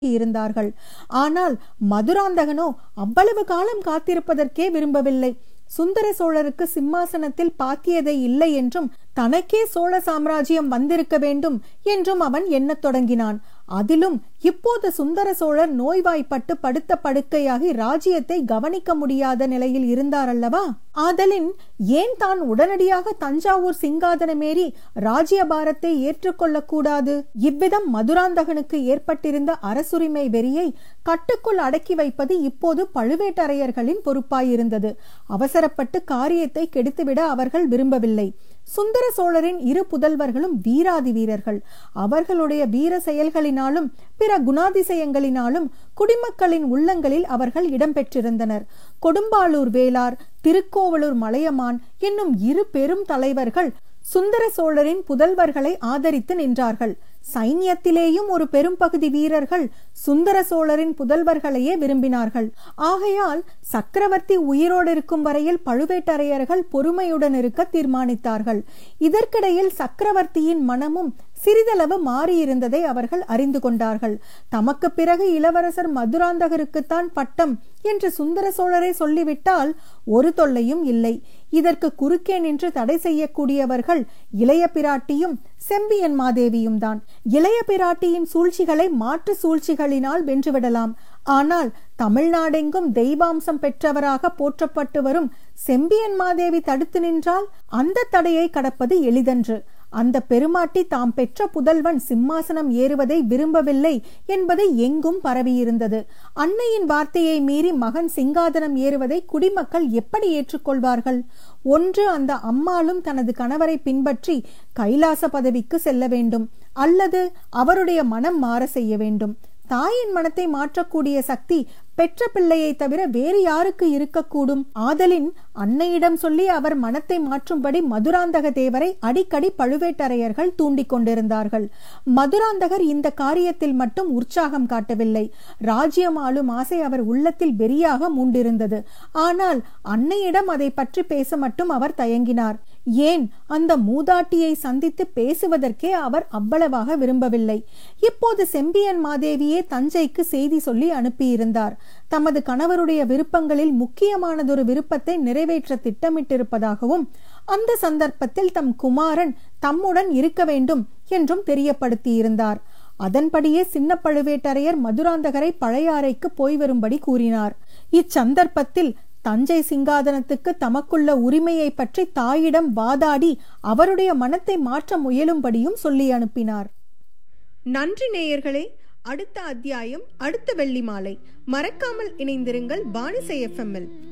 இருந்தார்கள் ஆனால் மதுராந்தகனோ அவ்வளவு காலம் காத்திருப்பதற்கே விரும்பவில்லை சுந்தர சோழருக்கு சிம்மாசனத்தில் பாக்கியதை இல்லை என்றும் தனக்கே சோழ சாம்ராஜ்யம் வந்திருக்க வேண்டும் என்றும் அவன் எண்ணத் தொடங்கினான் அதிலும் இப்போது சுந்தர சோழர் நோய்வாய்ப்பட்டு படுத்த படுக்கையாகி ராஜ்யத்தை கவனிக்க முடியாத நிலையில் இருந்தாரல்லவா ஆதலின் ஏன் தான் உடனடியாக தஞ்சாவூர் சிங்காதனமேறி ராஜ்யபாரத்தை ஏற்றுக்கொள்ளக் கூடாது இவ்விதம் மதுராந்தகனுக்கு ஏற்பட்டிருந்த அரசுரிமை வெறியை கட்டுக்குள் அடக்கி வைப்பது இப்போது பழுவேட்டரையர்களின் பொறுப்பாயிருந்தது அவசரப்பட்டு காரியத்தை கெடுத்துவிட அவர்கள் விரும்பவில்லை சுந்தர சோழரின் இரு புதல்வர்களும் வீராதி வீரர்கள் அவர்களுடைய வீர செயல்களினாலும் பிற குணாதிசயங்களினாலும் குடிமக்களின் உள்ளங்களில் அவர்கள் இடம்பெற்றிருந்தனர் கொடும்பாளூர் வேளார் திருக்கோவலூர் மலையமான் என்னும் இரு பெரும் தலைவர்கள் சுந்தர சோழரின் புதல்வர்களை ஆதரித்து நின்றார்கள் சைன்யத்திலேயும் ஒரு பெரும் பகுதி வீரர்கள் சுந்தர சோழரின் புதல்வர்களையே விரும்பினார்கள் ஆகையால் சக்கரவர்த்தி உயிரோடு இருக்கும் வரையில் பழுவேட்டரையர்கள் பொறுமையுடன் இருக்க தீர்மானித்தார்கள் இதற்கிடையில் சக்கரவர்த்தியின் மனமும் சிறிதளவு மாறியிருந்ததை அவர்கள் அறிந்து கொண்டார்கள் தமக்கு பிறகு இளவரசர் மதுராந்தகருக்குத்தான் பட்டம் என்று சுந்தர சோழரை சொல்லிவிட்டால் ஒரு தொல்லையும் இல்லை இதற்கு குறுக்கே நின்று தடை செய்யக்கூடியவர்கள் இளைய பிராட்டியும் செம்பியன் மாதேவியும் தான் இளைய பிராட்டியின் சூழ்ச்சிகளை மாற்று சூழ்ச்சிகளினால் வென்றுவிடலாம் ஆனால் தமிழ்நாடெங்கும் தெய்வாம்சம் பெற்றவராக போற்றப்பட்டு வரும் செம்பியன் மாதேவி தடுத்து நின்றால் அந்த தடையை கடப்பது எளிதன்று அந்த பெருமாட்டி தாம் பெற்ற புதல்வன் சிம்மாசனம் ஏறுவதை விரும்பவில்லை என்பது எங்கும் பரவியிருந்தது அன்னையின் வார்த்தையை மீறி மகன் சிங்காதனம் ஏறுவதை குடிமக்கள் எப்படி ஏற்றுக்கொள்வார்கள் ஒன்று அந்த அம்மாளும் தனது கணவரை பின்பற்றி கைலாச பதவிக்கு செல்ல வேண்டும் அல்லது அவருடைய மனம் மாற செய்ய வேண்டும் தாயின் மனத்தை மாற்றக்கூடிய சக்தி பெற்ற பிள்ளையை தவிர வேறு யாருக்கு இருக்கக்கூடும் ஆதலின் அன்னையிடம் சொல்லி அவர் மனத்தை மாற்றும்படி மதுராந்தக தேவரை அடிக்கடி பழுவேட்டரையர்கள் தூண்டிக் கொண்டிருந்தார்கள் மதுராந்தகர் இந்த காரியத்தில் மட்டும் உற்சாகம் காட்டவில்லை ராஜ்யம் ஆளும் ஆசை அவர் உள்ளத்தில் வெறியாக மூண்டிருந்தது ஆனால் அன்னையிடம் அதை பற்றி பேச மட்டும் அவர் தயங்கினார் ஏன் அந்த மூதாட்டியை சந்தித்து பேசுவதற்கே அவர் அவ்வளவாக விரும்பவில்லை இப்போது செம்பியன் மாதேவியே தஞ்சைக்கு செய்தி சொல்லி அனுப்பியிருந்தார் தமது கணவருடைய விருப்பங்களில் முக்கியமானதொரு விருப்பத்தை நிறைவேற்ற திட்டமிட்டிருப்பதாகவும் அந்த சந்தர்ப்பத்தில் தம் குமாரன் தம்முடன் இருக்க வேண்டும் என்றும் தெரியப்படுத்தியிருந்தார் அதன்படியே சின்ன பழுவேட்டரையர் மதுராந்தகரை பழையாறைக்கு போய் வரும்படி கூறினார் இச்சந்தர்ப்பத்தில் தஞ்சை சிங்காதனத்துக்கு தமக்குள்ள உரிமையை பற்றி தாயிடம் வாதாடி அவருடைய மனத்தை மாற்ற முயலும்படியும் சொல்லி அனுப்பினார் நன்றி நேயர்களே அடுத்த அத்தியாயம் அடுத்த வெள்ளி மாலை மறக்காமல் இணைந்திருங்கள் பானிசை எஃப்எம்எல்